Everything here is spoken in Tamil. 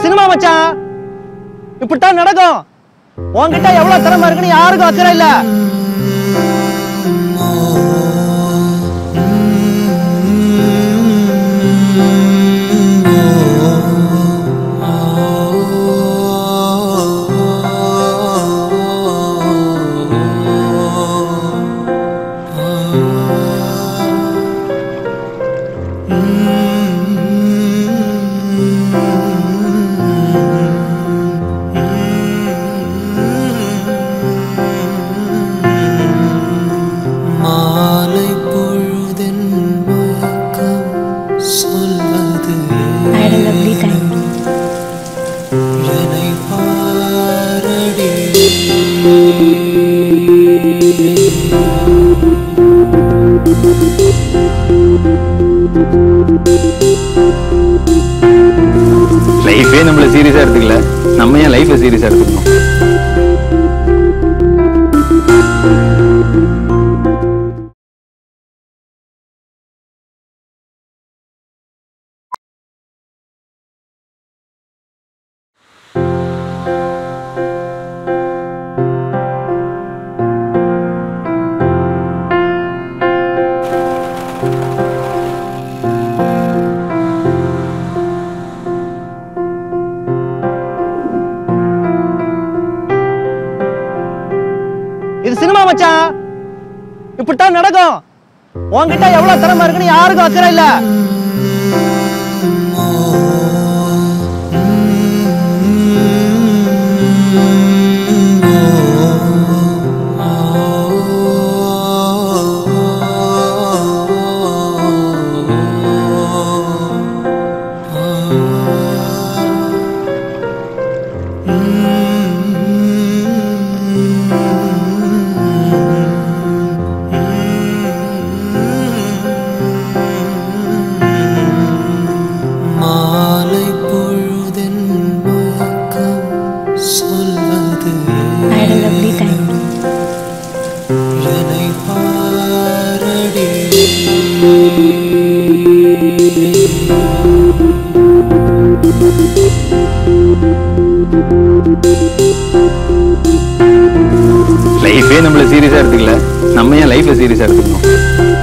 சினிமா மச்சான் இப்படித்தான் நடக்கும் உன்கிட்ட எவ்வளவு திறமை இருக்குன்னு யாருக்கும் அக்கறை இல்ல மாலை பொழுதின் மயக்கம் சொல்வது I had a lovely time. என்னை பாரடி லைஃபே நம்மள சீரியஸா எடுத்துக்கல நம்ம ஏன் லைஃபை சீரியஸா எடுத்துக்கணும் இது சினிமா மச்சான் இப்படித்தான் நடக்கும் உன்கிட்ட எவ்வளவு திறமை இருக்குன்னு யாருக்கும் அக்கறை இல்ல மாலை பொழுதின் மயக்கம் சொல்வது I had a lovely time. என்னை பாரடி லைஃபே நம்மள சீரியஸா எடுத்துக்கல நம்ம ஏன் லைஃபை சீரியஸா எடுத்துக்கணும்